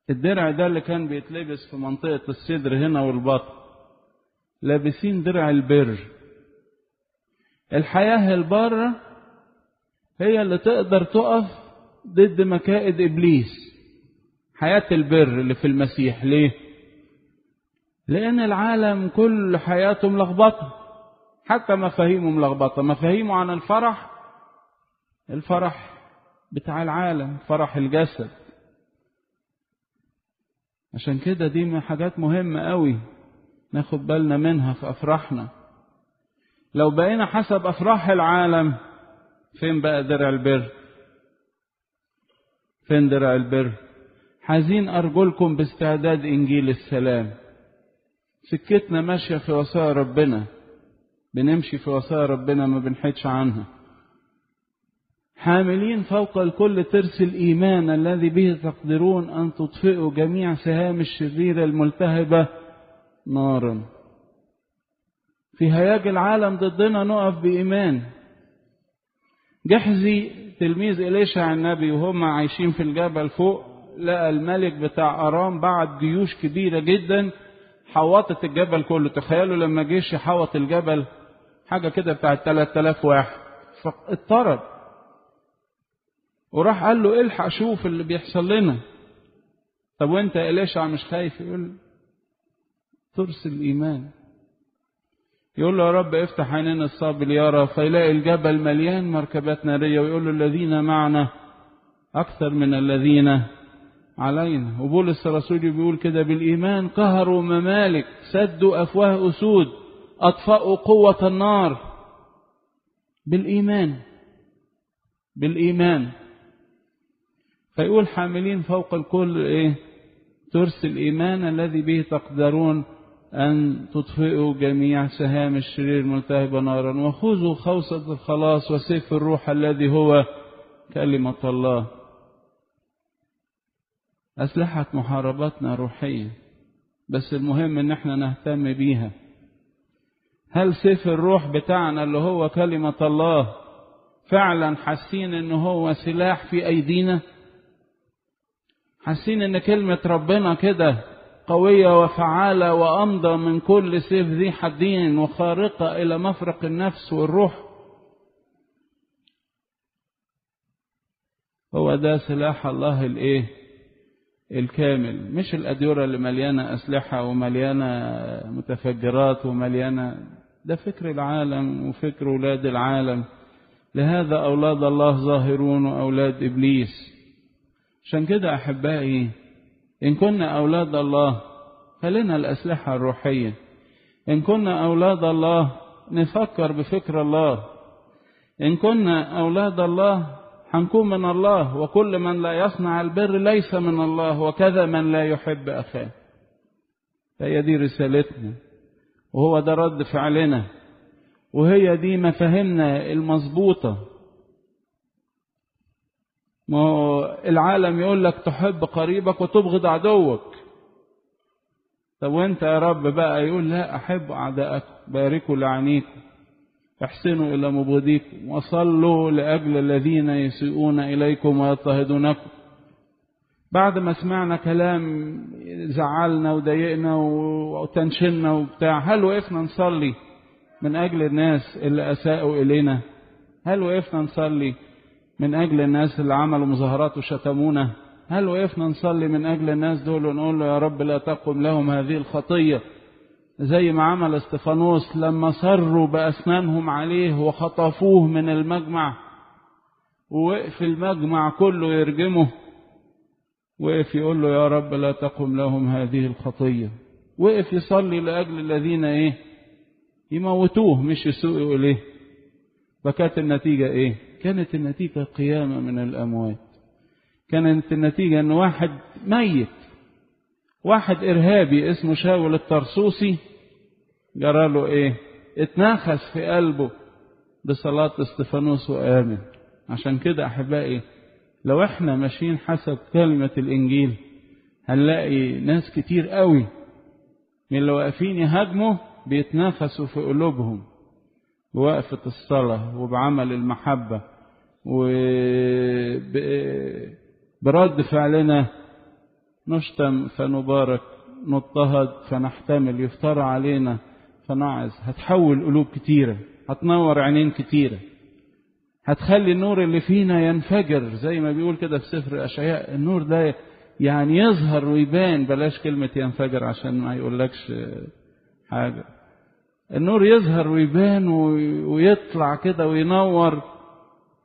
الدرع ده اللي كان بيتلبس في منطقة الصدر هنا والبطن لابسين درع البر الحياة البارة هي اللي تقدر تقف ضد مكائد إبليس حياة البر اللي في المسيح ليه؟ لأن العالم كل حياته ملخبطة حتى مفاهيمه ملخبطة مفاهيمه عن الفرح الفرح بتاع العالم فرح الجسد عشان كده دي من حاجات مهمة قوي ناخد بالنا منها في أفراحنا لو بقينا حسب أفراح العالم فين بقى درع البر فين درع البر حزين أرجلكم باستعداد إنجيل السلام سكتنا ماشية في وصايا ربنا بنمشي في وصايا ربنا ما بنحيدش عنها حاملين فوق الكل ترس الإيمان الذي به تقدرون أن تطفئوا جميع سهام الشريرة الملتهبة نارا في هياج العالم ضدنا نقف بإيمان جحزي تلميذ إليشع النبي وهم عايشين في الجبل فوق لقى الملك بتاع أرام بعت جيوش كبيرة جدا حوطت الجبل كله تخيلوا لما جيش يحوط الجبل حاجة كده بتاعت 3000 واحد فاضطرب وراح قال له الحق شوف اللي بيحصل لنا طب وانت يا إليشع مش خايف يقول ترس الإيمان يقول له يا رب افتح عينين الصاب ليرى فيلاقي الجبل مليان مركبات نارية ويقول له الذين معنا أكثر من الذين علينا وبولس الرسول بيقول كده بالإيمان قهروا ممالك سدوا أفواه أسود أطفأوا قوة النار بالإيمان بالإيمان فيقول حاملين فوق الكل إيه ترس الإيمان الذي به تقدرون أن تطفئوا جميع سهام الشرير الملتهبة نارا وخذوا خوصة الخلاص وسيف الروح الذي هو كلمة الله أسلحة محاربتنا روحية بس المهم إن احنا نهتم بيها هل سيف الروح بتاعنا اللي هو كلمة الله فعلا حاسين إن هو سلاح في أيدينا حاسين إن كلمة ربنا كده قوية وفعالة وأمضى من كل سيف ذي حدين وخارقة إلى مفرق النفس والروح هو ده سلاح الله الإيه الكامل مش الأديرة اللي مليانة أسلحة ومليانة متفجرات ومليانة ده فكر العالم وفكر أولاد العالم لهذا أولاد الله ظاهرون وأولاد إبليس عشان كده أحبائي إن كنا أولاد الله فلنا الأسلحة الروحية إن كنا أولاد الله نفكر بفكر الله إن كنا أولاد الله هنكون من الله وكل من لا يصنع البر ليس من الله وكذا من لا يحب أخاه هي دي رسالتنا وهو ده رد فعلنا وهي دي مفاهيمنا المظبوطة ما هو العالم يقول لك تحب قريبك وتبغض عدوك طب وانت يا رب بقى يقول لا احب اعدائكم باركوا لعنيكم احسنوا الى مبغضيكم وصلوا لاجل الذين يسيئون اليكم ويضطهدونكم بعد ما سمعنا كلام زعلنا وضايقنا وتنشنا وبتاع هل وقفنا نصلي من اجل الناس اللي اساءوا الينا هل وقفنا نصلي من أجل الناس اللي عملوا مظاهرات وشتمونا هل وقفنا نصلي من أجل الناس دول ونقول له يا رب لا تقم لهم هذه الخطية زي ما عمل استفانوس لما صروا بأسنانهم عليه وخطفوه من المجمع ووقف المجمع كله يرجمه وقف يقول له يا رب لا تقم لهم هذه الخطية وقف يصلي لأجل الذين إيه يموتوه مش يسوءوا إليه فكانت النتيجة إيه كانت النتيجة قيامة من الأموات كانت النتيجة أن واحد ميت واحد إرهابي اسمه شاول الطرسوسي جرى له إيه اتنخس في قلبه بصلاة استفانوس وآمن عشان كده أحبائي لو احنا ماشيين حسب كلمة الإنجيل هنلاقي ناس كتير قوي من اللي واقفين يهاجموا بيتنافسوا في قلوبهم بوقفة الصلاة وبعمل المحبة وبرد فعلنا نشتم فنبارك نضطهد فنحتمل يفترى علينا فنعظ هتحول قلوب كتيرة هتنور عينين كتيرة هتخلي النور اللي فينا ينفجر زي ما بيقول كده في سفر أشعياء النور ده يعني يظهر ويبان بلاش كلمة ينفجر عشان ما يقولكش حاجة النور يظهر ويبان ويطلع كده وينور